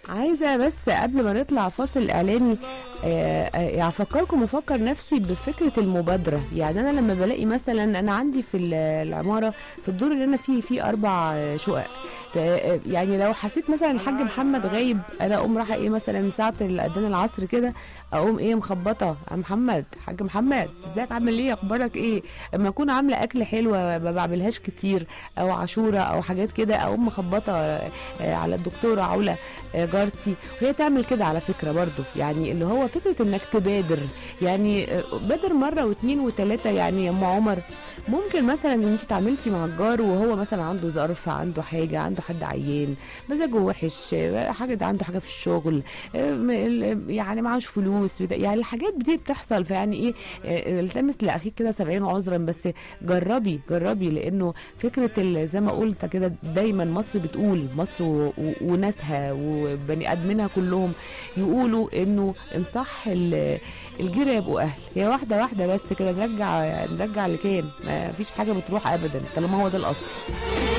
عايزه بس قبل ما نطلع فاصل اعلاني آه، آه، يعني افكركم افكر نفسي بفكره المبادره يعني انا لما بلاقي مثلا انا عندي في ال- العماره في الدور اللي انا فيه فيه اربع آه، شقق آه، يعني لو حسيت مثلا الحاج محمد غايب انا اقوم رايحه ايه مثلا ساعه الاذان العصر كده اقوم ايه مخبطه يا محمد حاج محمد ازيك عامل ايه اخبارك ايه اما اكون عامله اكل حلو ما بعملهاش كتير او عاشوره او حاجات كده اقوم مخبطه آه، على الدكتوره علا آه، جارتي وهي تعمل كده على فكره برضو يعني اللي هو فكره انك تبادر يعني آه، بادر مره واثنين وثلاثه يعني يا ام عمر ممكن مثلا ان انت اتعاملتي مع الجار وهو مثلا عنده ظرف عنده حاجه عنده حد عيان مزاجه وحش آه، حاجه عنده حاجه في الشغل آه، م- ال- يعني معهوش فلوس بتا- يعني الحاجات دي بتحصل فيعني ايه آه، التمس لاخيك كده 70 عذرا بس جربي جربي لانه فكره ال- زي ما قلت كده دايما مصر بتقول مصر و- و- وناسها وبني ادمينها كلهم يقولوا انه ان صح ال- الجيرة يبقوا اهل هي واحده واحده بس كده نرجع نرجع لكام ما فيش حاجه بتروح ابدا طالما هو ده الاصل